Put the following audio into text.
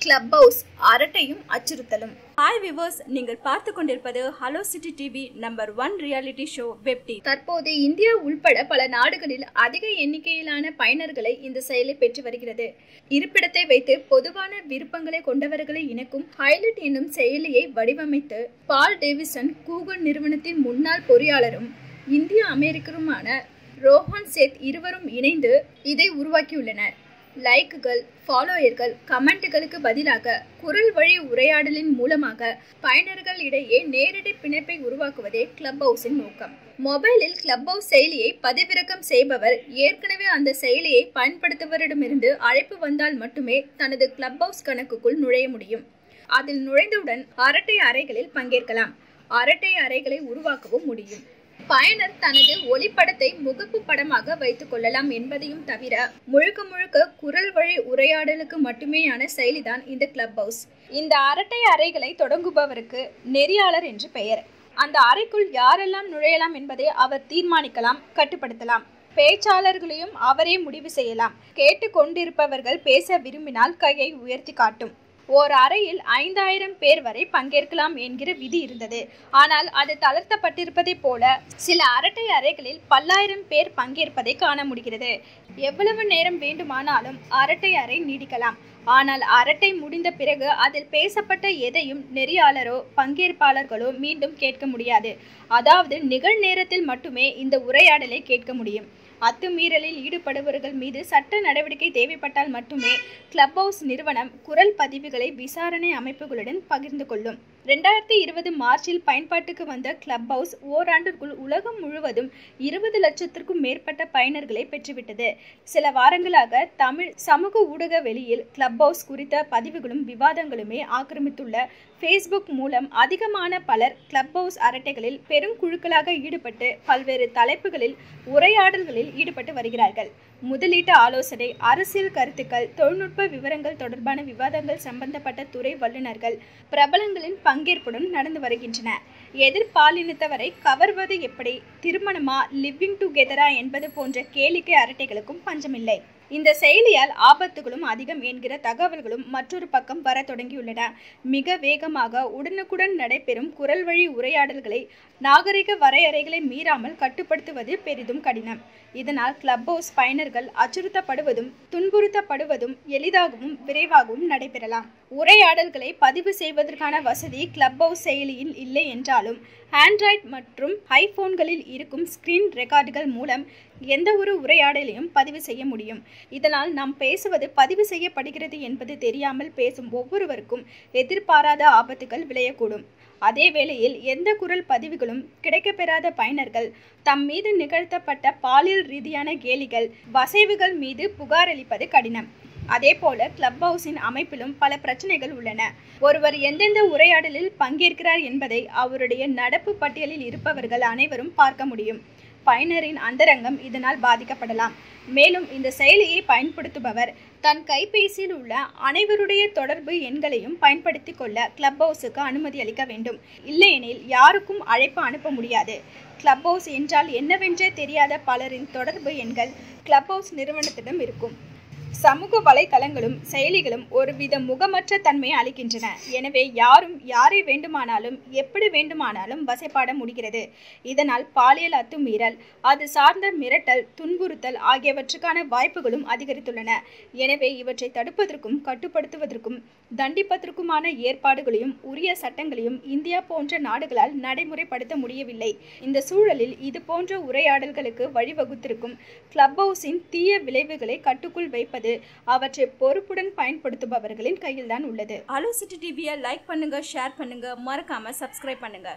club house அரட்டையும் அச்சுறுத்தலும் hi viewers நீங்கள் பார்த்து கொண்டிருப்பது hello city TV number one reality show வெப்டி தற்போது இந்தியா உள்பட பல நாடுகளில் அதிக எண்ணிக்கையிலான பயனர்களை இந்த செயலை பெற்று வருகிறது இருப்பிடத்தை வைத்து பொதுவான விருப்பங்களை கொண்டவர்களை இணைக்கும் ஹைலைட் என்னும் செயலியை வடிவமைத்து பால் டேவிசன் கூகுள் நிறுவனத்தின் முன்னாள் பொறியாளரும் இந்திய அமெரிக்கருமான ரோஹன் சேத் இருவரும் இணைந்து இதை உருவாக்கியுள்ளனர் லைக்குகள் ஃபாலோயர்கள் கமெண்ட்டுகளுக்கு பதிலாக குரல் வழி உரையாடலின் மூலமாக பயனர்கள் இடையே நேரடி பிணைப்பை உருவாக்குவதே கிளப் ஹவுஸின் நோக்கம் மொபைலில் கிளப் ஹவுஸ் செயலியை பதிவிறக்கம் செய்பவர் ஏற்கனவே அந்த செயலியை பயன்படுத்துவரிடமிருந்து அழைப்பு வந்தால் மட்டுமே தனது கிளப் ஹவுஸ் கணக்குக்குள் நுழைய முடியும் அதில் நுழைந்தவுடன் அரட்டை அறைகளில் பங்கேற்கலாம் அரட்டை அறைகளை உருவாக்கவும் முடியும் பயனர் தனது ஒளிப்படத்தை முகப்பு படமாக வைத்துக் கொள்ளலாம் என்பதையும் தவிர முழுக்க முழுக்க குரல் வழி உரையாடலுக்கு மட்டுமேயான செயலிதான் இந்த கிளப் ஹவுஸ் இந்த அரட்டை அறைகளை தொடங்குபவருக்கு நெறியாளர் என்று பெயர் அந்த அறைக்குள் யாரெல்லாம் நுழையலாம் என்பதை அவர் தீர்மானிக்கலாம் கட்டுப்படுத்தலாம் பேச்சாளர்களையும் அவரே முடிவு செய்யலாம் கேட்டு கொண்டிருப்பவர்கள் பேச விரும்பினால் கையை உயர்த்தி காட்டும் ஓர் அறையில் ஐந்தாயிரம் பேர் வரை பங்கேற்கலாம் என்கிற விதி இருந்தது ஆனால் அது தளர்த்தப்பட்டிருப்பதைப் போல சில அரட்டை அறைகளில் பல்லாயிரம் பேர் பங்கேற்பதை காண முடிகிறது எவ்வளவு நேரம் வேண்டுமானாலும் அரட்டை அறை நீடிக்கலாம் ஆனால் அரட்டை முடிந்த பிறகு அதில் பேசப்பட்ட எதையும் நெறியாளரோ பங்கேற்பாளர்களோ மீண்டும் கேட்க முடியாது அதாவது நிகழ்நேரத்தில் மட்டுமே இந்த உரையாடலை கேட்க முடியும் அத்துமீறலில் ஈடுபடுபவர்கள் மீது சட்ட நடவடிக்கை தேவைப்பட்டால் மட்டுமே கிளப் ஹவுஸ் நிறுவனம் குரல் பதிவுகளை விசாரணை அமைப்புகளுடன் பகிர்ந்து கொள்ளும் ரெண்டாயிரத்தி இருபது மார்ச்சில் பயன்பாட்டுக்கு வந்த கிளப் ஹவுஸ் ஓராண்டிற்குள் உலகம் முழுவதும் இருபது லட்சத்திற்கும் மேற்பட்ட பயனர்களை பெற்றுவிட்டது சில வாரங்களாக தமிழ் சமூக ஊடக வெளியில் கிளப் ஹவுஸ் குறித்த பதிவுகளும் விவாதங்களுமே ஆக்கிரமித்துள்ள ஃபேஸ்புக் மூலம் அதிகமான பலர் கிளப் ஹவுஸ் அரட்டைகளில் பெரும் குழுக்களாக ஈடுபட்டு பல்வேறு தலைப்புகளில் உரையாடல்களில் ஈடுபட்டு வருகிறார்கள் முதலீட்டு ஆலோசனை அரசியல் கருத்துக்கள் தொழில்நுட்ப விவரங்கள் தொடர்பான விவாதங்கள் சம்பந்தப்பட்ட துறை வல்லுநர்கள் பிரபலங்களின் பங்கேற்புடன் நடந்து வருகின்றன எதிர்பாலினத்தவரை கவர்வது எப்படி திருமணமா லிவிங் டுகெதரா என்பது போன்ற கேளிக்கை அரட்டைகளுக்கும் பஞ்சமில்லை இந்த செயலியால் ஆபத்துகளும் அதிகம் என்கிற தகவல்களும் மற்றொரு பக்கம் வர தொடங்கியுள்ளன மிக வேகமாக உடனுக்குடன் நடைபெறும் குரல் வழி உரையாடல்களை நாகரிக வரையறைகளை மீறாமல் கட்டுப்படுத்துவது பெரிதும் கடினம் இதனால் கிளப் ஹவுஸ் பயனர்கள் அச்சுறுத்தப்படுவதும் துன்புறுத்தப்படுவதும் எளிதாகவும் விரைவாகவும் நடைபெறலாம் உரையாடல்களை பதிவு செய்வதற்கான வசதி கிளப் ஹவுஸ் செயலியில் இல்லை என்றாலும் ஆண்ட்ராய்ட் மற்றும் ஐபோன்களில் இருக்கும் ஸ்கிரீன் ரெக்கார்டுகள் மூலம் எந்த ஒரு உரையாடலையும் பதிவு செய்ய முடியும் இதனால் நாம் பேசுவது பதிவு செய்யப்படுகிறது என்பது தெரியாமல் பேசும் ஒவ்வொருவருக்கும் எதிர்பாராத ஆபத்துகள் விளையக்கூடும் அதே வேளையில் எந்த குரல் பதிவுகளும் கிடைக்கப்பெறாத பயனர்கள் தம் மீது நிகழ்த்தப்பட்ட பாலியல் ரீதியான கேலிகள் வசைவுகள் மீது புகார் அளிப்பது கடினம் அதே போல கிளப் ஹவுஸின் அமைப்பிலும் பல பிரச்சனைகள் உள்ளன ஒருவர் எந்தெந்த உரையாடலில் பங்கேற்கிறார் என்பதை அவருடைய நடப்பு பட்டியலில் இருப்பவர்கள் அனைவரும் பார்க்க முடியும் பயனரின் அந்தரங்கம் இதனால் பாதிக்கப்படலாம் மேலும் இந்த செயலியை பயன்படுத்துபவர் தன் கைபேசியில் உள்ள அனைவருடைய தொடர்பு எண்களையும் பயன்படுத்தி கொள்ள கிளப் ஹவுஸுக்கு அனுமதி அளிக்க வேண்டும் இல்லையெனில் யாருக்கும் அழைப்பு அனுப்ப முடியாது கிளப் ஹவுஸ் என்றால் என்னவென்றே தெரியாத பலரின் தொடர்பு எண்கள் கிளப் ஹவுஸ் நிறுவனத்திடம் இருக்கும் சமூக வலைதளங்களும் செயலிகளும் ஒருவித முகமற்ற தன்மையை அளிக்கின்றன எனவே யாரும் யாரை வேண்டுமானாலும் எப்படி வேண்டுமானாலும் வசைப்பாட முடிகிறது இதனால் பாலியல் அத்துமீறல் அது சார்ந்த மிரட்டல் துன்புறுத்தல் ஆகியவற்றுக்கான வாய்ப்புகளும் அதிகரித்துள்ளன எனவே இவற்றை தடுப்பதற்கும் கட்டுப்படுத்துவதற்கும் தண்டிப்பதற்குமான ஏற்பாடுகளையும் உரிய சட்டங்களையும் இந்தியா போன்ற நாடுகளால் நடைமுறைப்படுத்த முடியவில்லை இந்த சூழலில் இது போன்ற உரையாடல்களுக்கு வழிவகுத்திருக்கும் கிளப் ஹவுஸின் தீய விளைவுகளை கட்டுக்குள் வைப்பது அவற்றை பொறுப்புடன் பயன்படுத்துபவர்களின் கையில்தான் உள்ளது ஹலோ சிட்டி டிவியை லைக் பண்ணுங்க ஷேர் பண்ணுங்க மறக்காம சப்ஸ்கிரைப் பண்ணுங்க